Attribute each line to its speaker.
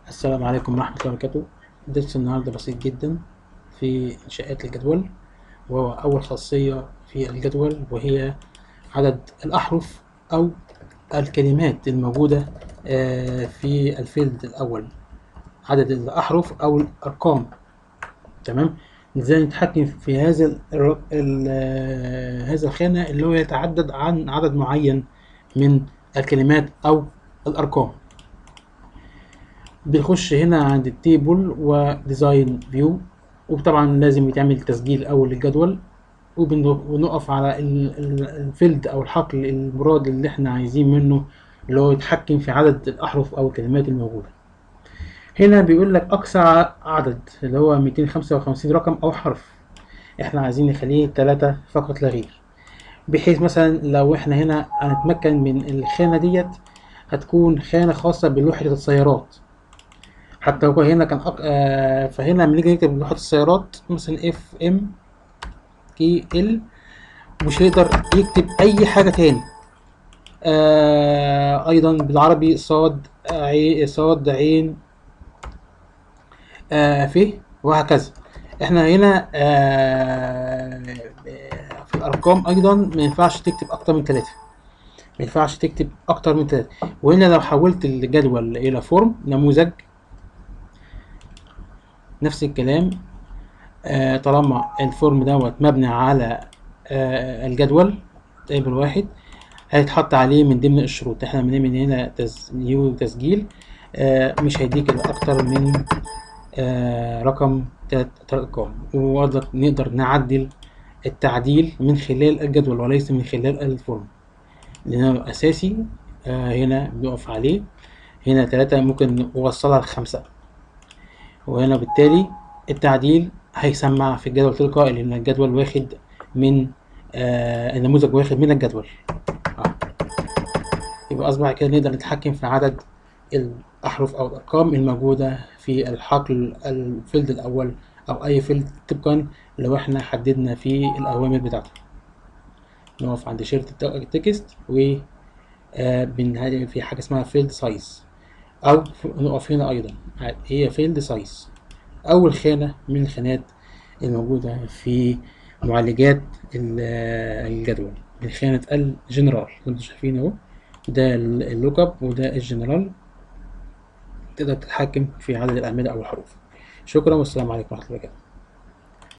Speaker 1: السلام عليكم ورحمة الله وبركاته درس النهاردة بسيط جدا في إنشاءات الجدول وهو أول خاصية في الجدول وهي عدد الأحرف أو الكلمات الموجودة آه، في الفيلد الأول عدد الأحرف أو الأرقام تمام ازاي نتحكم في هذا ال ال هذا الخانة اللي هو يتعدد عن عدد معين من الكلمات أو الأرقام بنخش هنا عند التيبل وديزاين فيو وطبعا لازم يتعمل تسجيل اول للجدول ونقف على الفيلد او الحقل المراد اللي احنا عايزين منه اللي هو يتحكم في عدد الاحرف او الكلمات الموجوده هنا بيقول لك اقصى عدد اللي هو 255 رقم او حرف احنا عايزين نخليه 3 فقط لا غير بحيث مثلا لو احنا هنا هنتمكن من الخانه ديت هتكون خانه خاصه بلوحه السيارات حتى هو هنا كان أق... آه فهنا لما نيجي نكتب لوحة السيارات مثلا اف ام كي ال مش هيقدر يكتب اي حاجة تاني آه ايضا بالعربي صاد عين صاد عين آه ف وهكذا احنا هنا آه في الارقام ايضا ما ينفعش تكتب اكتر من ثلاثة ما ينفعش تكتب اكتر من ثلاثة وهنا لو حولت الجدول الى فورم نموذج نفس الكلام آه طالما الفورم دوت مبني على آه الجدول تيبل واحد هيتحط عليه من ضمن الشروط احنا بنعمل هنا تز... نيو تسجيل آه مش هيديك اكتر من آه رقم تلات ارقام وبرضك نقدر نعدل التعديل من خلال الجدول وليس من خلال الفورم لانه اساسي آه هنا بنقف عليه هنا تلاتة ممكن نوصلها لخمسة وهنا بالتالي التعديل هيسمع في الجدول تلقائي لان الجدول واخد من آه النموذج واخد من الجدول آه. يبقى اصبح كده نقدر نتحكم في عدد الاحرف او الارقام الموجوده في الحقل الفيلد الاول او اي فيلد طبقا لو احنا حددنا فيه الاوامر بتاعته نقف عند شيرت التكست و آه في حاجه اسمها فيلد سايز او نقف هنا ايضا هي فيلد سايز اول خانة من الخانات الموجودة في معالجات الجدول من خانة الجنرال انتوا شايفين اهو ده اللوك اب وده الجنرال تقدر تتحكم في عدد الاعمدة او الحروف شكرا والسلام عليكم ورحمة الله وبركاته